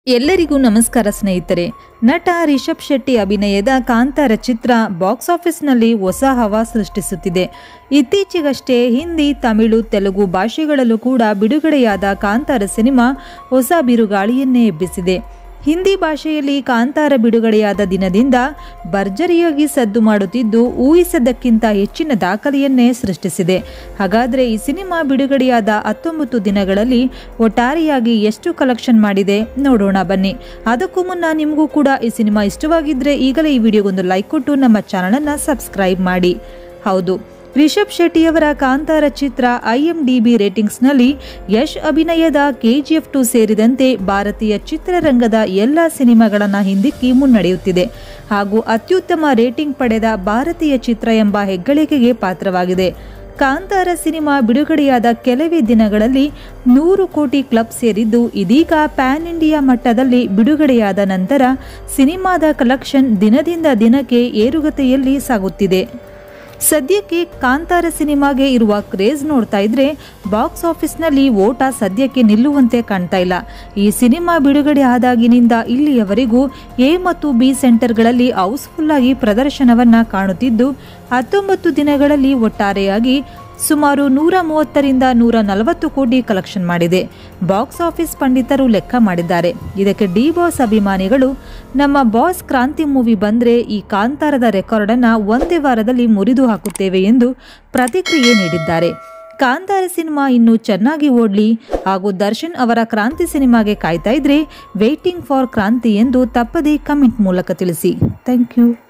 ಎಲ್ಲರಿಗೂ ನಮಸ್ಕಾರ ಸ್ನೇಹಿತರೆ ನಟ ರಿಷಬ್ ಶೆಟ್ಟಿ ಅಭಿನಯದ ಕಾಂತಾರ ಚಿತ್ರ ಬಾಕ್ಸ್ ಆಫೀಸ್ನಲ್ಲಿ ಹೊಸ ಹವಾ ಸೃಷ್ಟಿಸುತ್ತಿದೆ ಇತ್ತೀಚೆಗಷ್ಟೇ ಹಿಂದಿ ತಮಿಳು ತೆಲುಗು ಭಾಷೆಗಳಲ್ಲೂ ಕೂಡ ಬಿಡುಗಡೆಯಾದ ಕಾಂತಾರ ಸಿನಿಮಾ ಹೊಸ ಬಿರುಗಾಳಿಯನ್ನೇ ಎಬ್ಬಿಸಿದೆ ಹಿಂದಿ ಭಾಷೆಯಲ್ಲಿ ಕಾಂತಾರ ಬಿಡುಗಡೆಯಾದ ದಿನದಿಂದ ಭರ್ಜರಿಯಾಗಿ ಸದ್ದು ಮಾಡುತ್ತಿದ್ದು ಊಹಿಸದಕ್ಕಿಂತ ಹೆಚ್ಚಿನ ದಾಖಲೆಯನ್ನೇ ಸೃಷ್ಟಿಸಿದೆ ಹಾಗಾದರೆ ಈ ಸಿನಿಮಾ ಬಿಡುಗಡೆಯಾದ ಹತ್ತೊಂಬತ್ತು ದಿನಗಳಲ್ಲಿ ಒಟ್ಟಾರೆಯಾಗಿ ಎಷ್ಟು ಕಲೆಕ್ಷನ್ ಮಾಡಿದೆ ನೋಡೋಣ ಬನ್ನಿ ಅದಕ್ಕೂ ಮುನ್ನ ನಿಮಗೂ ಕೂಡ ಈ ಸಿನಿಮಾ ಇಷ್ಟವಾಗಿದ್ದರೆ ಈಗಲೇ ಈ ವಿಡಿಯೋಗೊಂದು ಲೈಕ್ ಕೊಟ್ಟು ನಮ್ಮ ಚಾನಲನ್ನು ಸಬ್ಸ್ಕ್ರೈಬ್ ಮಾಡಿ ಹೌದು ರಿಷಬ್ ಶೆಟ್ಟಿಯವರ ಕಾಂತಾರ ಚಿತ್ರ ಐಎಂಡಿಬಿ ರೇಟಿಂಗ್ಸ್ನಲ್ಲಿ ಯಶ್ ಅಭಿನಯದ ಕೆಜಿಎಫ್ ಟು ಸೇರಿದಂತೆ ಭಾರತೀಯ ಚಿತ್ರರಂಗದ ಎಲ್ಲ ಸಿನಿಮಾಗಳನ್ನು ಹಿಂದಿಕ್ಕಿ ಮುನ್ನಡೆಯುತ್ತಿದೆ ಹಾಗೂ ಅತ್ಯುತ್ತಮ ರೇಟಿಂಗ್ ಪಡೆದ ಭಾರತೀಯ ಚಿತ್ರ ಎಂಬ ಹೆಗ್ಗಳಿಕೆಗೆ ಪಾತ್ರವಾಗಿದೆ ಕಾಂತಾರ ಸಿನಿಮಾ ಬಿಡುಗಡೆಯಾದ ಕೆಲವೇ ದಿನಗಳಲ್ಲಿ ನೂರು ಕೋಟಿ ಕ್ಲಬ್ ಸೇರಿದ್ದು ಇದೀಗ ಪ್ಯಾನ್ ಇಂಡಿಯಾ ಮಟ್ಟದಲ್ಲಿ ಬಿಡುಗಡೆಯಾದ ನಂತರ ಸಿನಿಮಾದ ಕಲೆಕ್ಷನ್ ದಿನದಿಂದ ದಿನಕ್ಕೆ ಏರುಗತಿಯಲ್ಲಿ ಸಾಗುತ್ತಿದೆ ಸದ್ಯಕ್ಕೆ ಕಾಂತಾರ ಸಿನಿಮಾಗೆ ಇರುವ ಕ್ರೇಜ್ ನೋಡ್ತಾ ಇದ್ರೆ ಬಾಕ್ಸ್ ಆಫೀಸ್ನಲ್ಲಿ ಓಟ ಸದ್ಯಕ್ಕೆ ನಿಲ್ಲುವಂತೆ ಕಾಣ್ತಾ ಇಲ್ಲ ಈ ಸಿನಿಮಾ ಬಿಡುಗಡೆ ಆದಾಗಿನಿಂದ ಇಲ್ಲಿಯವರೆಗೂ ಎ ಮತ್ತು ಬಿ ಸೆಂಟರ್ಗಳಲ್ಲಿ ಹೌಸ್ಫುಲ್ ಆಗಿ ಪ್ರದರ್ಶನವನ್ನ ಕಾಣುತ್ತಿದ್ದು ಹತ್ತೊಂಬತ್ತು ದಿನಗಳಲ್ಲಿ ಒಟ್ಟಾರೆಯಾಗಿ ಸುಮಾರು ನೂರ ಮೂವತ್ತರಿಂದ ನೂರ ನಲವತ್ತು ಕೋಟಿ ಕಲೆಕ್ಷನ್ ಮಾಡಿದೆ ಬಾಕ್ಸ್ ಆಫೀಸ್ ಪಂಡಿತರು ಲೆಕ್ಕ ಮಾಡಿದ್ದಾರೆ ಇದಕ್ಕೆ ಡಿ ಬಾಸ್ ಅಭಿಮಾನಿಗಳು ನಮ್ಮ ಬಾಸ್ ಕ್ರಾಂತಿ ಮೂವಿ ಬಂದರೆ ಈ ಕಾಂತಾರದ ರೆಕಾರ್ಡನ್ನು ಒಂದೇ ವಾರದಲ್ಲಿ ಮುರಿದು ಹಾಕುತ್ತೇವೆ ಎಂದು ಪ್ರತಿಕ್ರಿಯೆ ನೀಡಿದ್ದಾರೆ ಕಾಂತಾರ ಸಿನಿಮಾ ಇನ್ನೂ ಚೆನ್ನಾಗಿ ಓಡಲಿ ಹಾಗೂ ದರ್ಶನ್ ಅವರ ಕ್ರಾಂತಿ ಸಿನಿಮಾಗೆ ಕಾಯ್ತಾ ಇದ್ರೆ ವೇಟಿಂಗ್ ಫಾರ್ ಕ್ರಾಂತಿ ಎಂದು ತಪ್ಪದೇ ಕಮೆಂಟ್ ಮೂಲಕ ತಿಳಿಸಿ ಥ್ಯಾಂಕ್ ಯು